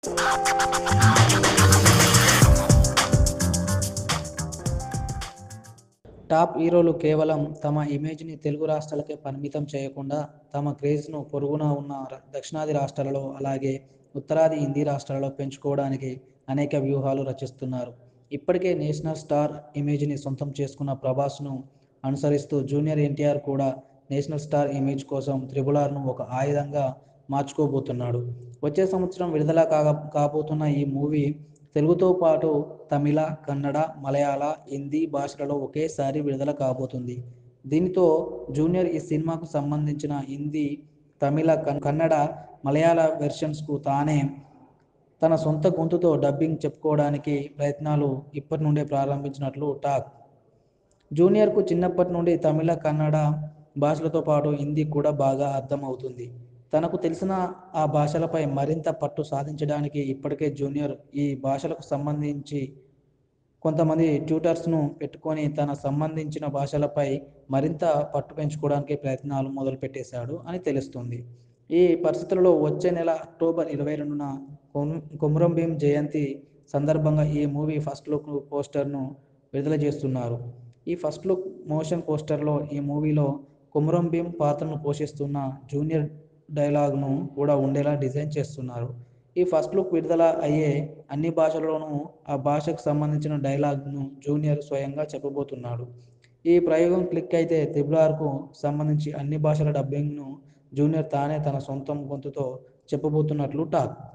top హీరోలు కేవలం తమ ఇమేజ్ని తెలుగు రాష్ట్రాలకే పరిమితం చేయకుండా తమ క్రేజ్ను పొరుగున ఉన్న ర- దక్షిణాది రాష్ట్రాలలో అలాగే ఉత్తరాది హిందీ రాష్ట్రాలలో పెంచుకోవడానికి అనేక వ్యూహాలు రచిస్తున్నారు ఇప్పటికే నేషనల్ స్టార్ ఇమేజ్ని సొంతం చేసుకున్న ప్రభాస్ను అనుసరిస్తూ జూనియర్ ఎన్టీఆర్ కూడా నేషనల్ స్టార్ ఇమేజ్ కోసం త్రిబుల్ ఆర్ను ఒక ఆయుధంగా మార్చుకోబోతున్నాడు వచ్చే సంవత్సరం విడుదల కాగా కాబోతున్న ఈ మూవీ తెలుగుతో పాటు తమిళ కన్నడ మలయాళ హిందీ భాషలలో ఒకేసారి విడుదల కాబోతుంది దీనితో జూనియర్ ఈ సినిమాకు సంబంధించిన హిందీ తమిళ కన్- కన్నడ మలయాళ వెర్షన్స్కు తానే తన సొంత గొంతుతో డబ్బింగ్ చెప్పుకోవడానికి ప్రయత్నాలు ఇప్పటి నుండే ప్రారంభించినట్లు టాక్ జూనియర్కు చిన్నప్పటి నుండి తమిళ కన్నడ భాషలతో పాటు హిందీ కూడా బాగా అర్థం అవుతుంది తనకు తెలిసిన ఆ భాషలపై మరింత పట్టు సాధించడానికి ఇప్పటికే జూనియర్ ఈ భాషలకు సంబంధించి కొంతమంది ట్యూటర్స్ను పెట్టుకొని తన సంబంధించిన భాషలపై మరింత పట్టు పెంచుకోవడానికి ప్రయత్నాలు మొదలుపెట్టేశాడు అని తెలుస్తుంది ఈ పరిస్థితులలో వచ్చే నెల అక్టోబర్ ఇరవై రెండున కొమ్- కొమురం భీం జయంతి సందర్భంగా ఈ మూవీ ఫస్ట్ లుక్ పోస్టర్ను విడుదల చేస్తున్నారు ఈ ఫస్ట్ లుక్ మోషన్ పోస్టర్లో ఈ మూవీలో కొమురం భీం పాత్రను పోషిస్తున్న జూనియర్ డైలాగ్ను కూడా ఉండేలా డిజైన్ చేస్తున్నారు ఈ ఫస్ట్ లుక్ విడుదల అయ్యే అన్ని భాషల్లోనూ ఆ భాషకు సంబంధించిన డైలాగ్ను జూనియర్ స్వయంగా చెప్పబోతున్నాడు ఈ ప్రయోగం క్లిక్ అయితే త్రిబులార్కు సంబంధించి అన్ని భాషల డబ్బింగ్ను జూనియర్ తానే తన సొంతం గొంతుతో చెప్పబోతున్నట్లు టాక్